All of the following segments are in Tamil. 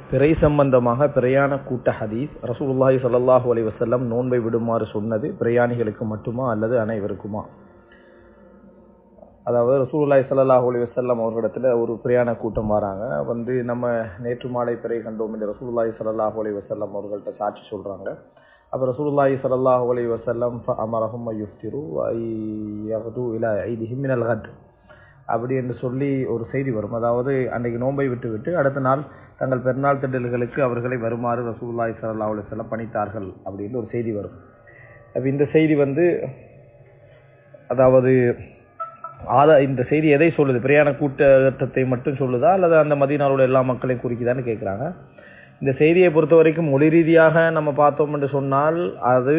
பிறை சம்பந்தமாக பிரயாண கூட்ட ஹதீஸ் ரசூலுல்லாஹி ஸல்லல்லாஹு அலைஹி வஸல்லம் நோன்பை விடுமாறு சொன்னது பிரயாணிகளுக்கு மட்டுமா அல்லது அனைவருக்குமா அதாவது ரசூலுல்லாஹி ஸல்லல்லாஹு அலைஹி வஸல்லம் அவர்களிடத்துல ஒரு பிரயாண கூட்டம் வராங்க வந்து நம்ம நேற்று மாலை பிறை கண்டோம் என்று ரசூலுல்லாஹி ஸல்லல்லாஹு அலைஹி வஸல்லம் அவர்கள்ட்ட சாட்சி சொல்றாங்க அப்ப ரசூலுல்லாஹி ஸல்லல்லாஹு அலைஹி வஸல்லம் ஃபஅமரஹும் யுஃப்திரு யஹது இலா ஐதிஹிம் மினல் கத் அப்படி என்று சொல்லி ஒரு செய்தி வரும் அதாவது அன்றைக்கு நோன்பை விட்டு விட்டு அடுத்த நாள் தங்கள் பெருநாள் திடல்களுக்கு அவர்களை வருமாறு ரசூலுல்லாஹி ஸல்லல்லாஹு அலைஹி வஸல்லம் பணித்தார்கள் அப்படின்னு ஒரு செய்தி வரும் அப்ப இந்த செய்தி வந்து அதாவது ஆதா இந்த செய்தி எதை சொல்லுது பிரயாண கூட்டத்தை மட்டும் சொல்லுதா அல்லது அந்த மதியனாரோட எல்லா மக்களையும் குறிக்குதான்னு கேட்குறாங்க இந்த செய்தியை பொறுத்த வரைக்கும் மொழி ரீதியாக நம்ம பார்த்தோம் என்று சொன்னால் அது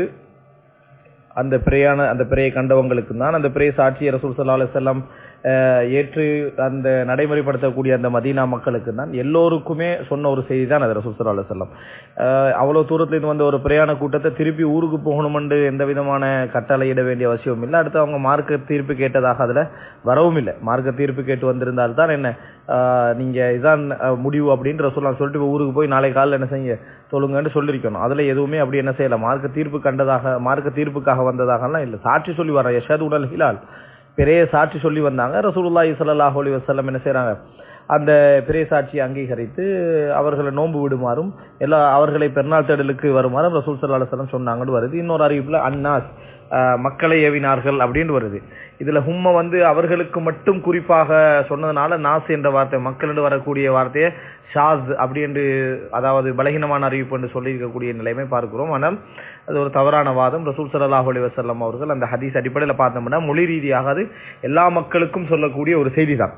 அந்த பிரயாண அந்த பிறையை கண்டவங்களுக்கு தான் அந்த பிறையை சாட்சியை ரசூல் சல்லா அலுவலம் ஏற்று அந்த நடைமுறைப்படுத்தக்கூடிய அந்த மதீனா மக்களுக்கு தான் எல்லோருக்குமே சொன்ன ஒரு செய்தி தான் அது ரசூல் சல்லா அலுவலம் அவ்வளோ தூரத்துலேருந்து வந்த ஒரு பிரயாண கூட்டத்தை திருப்பி ஊருக்கு போகணுமென்று எந்த விதமான கட்டளையிட வேண்டிய அவசியம் இல்லை அடுத்து அவங்க மார்க்க தீர்ப்பு கேட்டதாக அதில் வரவும் இல்லை மார்க்க தீர்ப்பு கேட்டு வந்திருந்தால் தான் என்ன நீங்கள் இதான் முடிவு அப்படின்ற சொல்லலாம் சொல்லிட்டு இப்போ ஊருக்கு போய் நாளை காலையில் என்ன செய்ய சொல்லுங்கன்னு சொல்லியிருக்கணும் அதில் எதுவுமே அப்படி என்ன செய்யலை மார்க்க தீர்ப்பு கண்டதாக மார்க்க தீர்ப்புக்காக வந்ததாகலாம் இல்லை சாட்சி சொல்லி வர யஷாத் உடல் ஹிலால் பெரிய சாட்சி சொல்லி வந்தாங்க ரசூலுல்லாஹி ஸல்லல்லாஹு அலைஹி வஸல்லம் என்ன செய்றாங்க அந்த பெரிய சாட்சியை அங்கீகரித்து அவர்களை நோன்பு விடுமாறும் எல்லா அவர்களை பெருநாள் தேடலுக்கு வருமாறும் ரசூல் சல்லா அலுவலம் சொன்னாங்கன்னு வருது இன்னொரு அறிவிப்புல அன்னாஸ் மக்களை ஏவினார்கள் அப்படின்னு வருது இதுல ஹும்ம வந்து அவர்களுக்கு மட்டும் குறிப்பாக சொன்னதுனால நாஸ் என்ற வார்த்தை மக்கள் என்று வரக்கூடிய வார்த்தையை ஷாஸ் அப்படி என்று அதாவது பலகீனமான அறிவிப்பு என்று சொல்லியிருக்கக்கூடிய நிலைமை பார்க்கிறோம் ஆனால் அது ஒரு தவறான வாதம் ரசூல் சல்லாஹூ அலி வசல்லம் அவர்கள் அந்த ஹதீஸ் அடிப்படையில் பார்த்தோம்னா மொழி ரீதியாக அது எல்லா மக்களுக்கும் சொல்லக்கூடிய ஒரு செய்தி தான்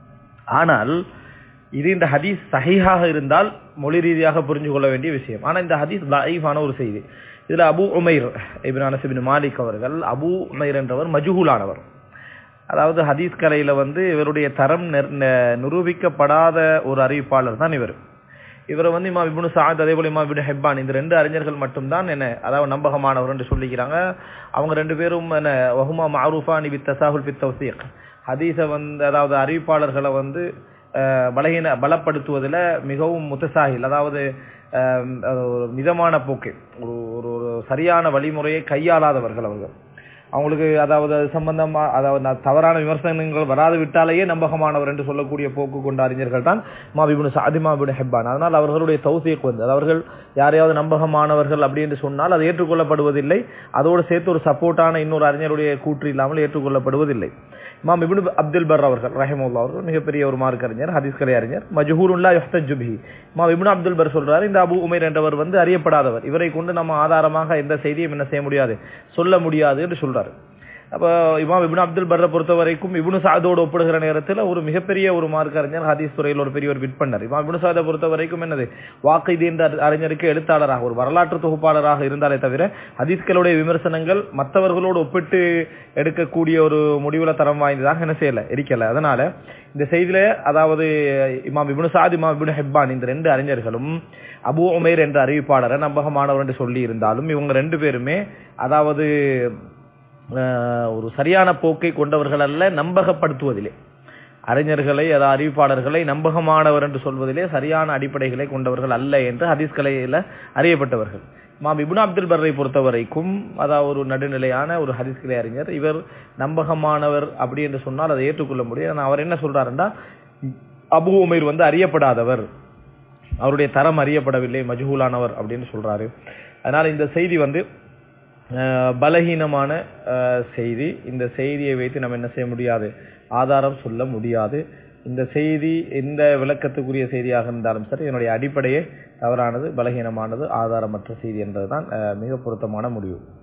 ஆனால் இது இந்த ஹதீஸ் சஹீஹாக இருந்தால் மொழி ரீதியாக புரிஞ்சு கொள்ள வேண்டிய விஷயம் ஆனால் இந்த ஹதீஸ் லைஃபான ஒரு செய்தி இதுல Abu Umair Ibn Anas ibn Malik அவர்கள் அபு உமைர் என்றவர் மஜுகுலானவர் அதாவது ஹதீஸ் கலையில வந்து இவருடைய தரம் நிரூபிக்கப்படாத ஒரு அறிவிப்பாளர் தான் இவர் இவரை வந்து இமா இபுனு சாத் அதே போல இமா இபின் ஹெப்பான் இந்த ரெண்டு அறிஞர்கள் மட்டும்தான் என்ன அதாவது நம்பகமானவர் என்று சொல்லிக்கிறாங்க அவங்க ரெண்டு பேரும் என்ன வஹுமா மாரூஃபா நிபி தசாஹுல் பித் தௌசீக் ஹதீஸை வந்து அதாவது அறிவிப்பாளர்களை வந்து பலகீன பலப்படுத்துவதில் மிகவும் முத்தசாகில் அதாவது ஒரு மிதமான போக்கு ஒரு ஒரு ஒரு சரியான வழிமுறையை கையாளாதவர்கள் அவர்கள் அவங்களுக்கு அதாவது அது சம்பந்தமா அதாவது தவறான விமர்சனங்கள் வராது விட்டாலேயே நம்பகமானவர் என்று சொல்லக்கூடிய போக்கு கொண்ட அறிஞர்கள் தான் மாபிபுன் சாதிமாபின் ஹெப்பான் அதனால் அவர்களுடைய தௌசியக்கு வந்து அவர்கள் யாரையாவது நம்பகமானவர்கள் அப்படி என்று சொன்னால் அது ஏற்றுக்கொள்ளப்படுவதில்லை அதோடு சேர்த்து ஒரு சப்போர்ட்டான இன்னொரு அறிஞருடைய கூற்று இல்லாமல் ஏற்றுக்கொள்ளப்படுவதில்லை இமாம் இபின் அப்துல் பர் அவர்கள் ரஹிமுல்லா அவர்கள் மிகப்பெரிய ஒரு மார்க் அறிஞர் ஹதீஸ் கலை அறிஞர் மஜஹூருல்லா யுஹ்தஜுபி இமாம் இபின் அப்துல் பர் சொல்றாரு இந்த அபு உமைர் என்றவர் வந்து அறியப்படாதவர் இவரை கொண்டு நம்ம ஆதாரமாக எந்த செய்தியும் என்ன செய்ய முடியாது சொல்ல முடியாது என்று சொல்றாரு அப்போ இமாம் இபின் அப்துல் பர்ரை பொறுத்த வரைக்கும் இபுனு சாதோடு ஒப்பிடுகிற நேரத்தில் ஒரு மிகப்பெரிய ஒரு மார்க் அறிஞர் ஹதீஸ் துறையில் ஒரு பெரிய ஒரு விட் பண்ணார் இமாம் இபுனு சாதை பொறுத்த வரைக்கும் என்னது வாக்கைதி என்ற அறிஞருக்கு எழுத்தாளராக ஒரு வரலாற்று தொகுப்பாளராக இருந்தாலே தவிர ஹதீஸ்களுடைய விமர்சனங்கள் மற்றவர்களோடு ஒப்பிட்டு எடுக்கக்கூடிய ஒரு முடிவுல தரம் வாய்ந்ததாக என்ன செய்யல இருக்கல அதனால இந்த செய்தியில அதாவது இமாம் இபுனு சாத் இமாம் இபுனு ஹெப்பான் இந்த ரெண்டு அறிஞர்களும் அபு உமேர் என்ற அறிவிப்பாளரை நம்பகமானவர் என்று சொல்லி இருந்தாலும் இவங்க ரெண்டு பேருமே அதாவது ஒரு சரியான போக்கை கொண்டவர்கள் அல்ல நம்பகப்படுத்துவதிலே அறிஞர்களை அதாவது அறிவிப்பாளர்களை நம்பகமானவர் என்று சொல்வதிலே சரியான அடிப்படைகளை கொண்டவர்கள் அல்ல என்று ஹதீஸ் கலையில அறியப்பட்டவர்கள் மாம் இபுன் அப்துல் பர்ரை பொறுத்த வரைக்கும் அதாவது ஒரு நடுநிலையான ஒரு ஹதீஸ் கலை அறிஞர் இவர் நம்பகமானவர் அப்படி என்று சொன்னால் அதை ஏற்றுக்கொள்ள முடியும் அவர் என்ன சொல்றாருன்னா அபு உமைர் வந்து அறியப்படாதவர் அவருடைய தரம் அறியப்படவில்லை மஜ்ஹூலானவர் அப்படின்னு சொல்றாரு அதனால இந்த செய்தி வந்து பலகீனமான செய்தி இந்த செய்தியை வைத்து நம்ம என்ன செய்ய முடியாது ஆதாரம் சொல்ல முடியாது இந்த செய்தி எந்த விளக்கத்துக்குரிய செய்தியாக இருந்தாலும் சரி இதனுடைய அடிப்படையே தவறானது பலகீனமானது ஆதாரமற்ற செய்தி என்பதுதான் மிக பொருத்தமான முடிவு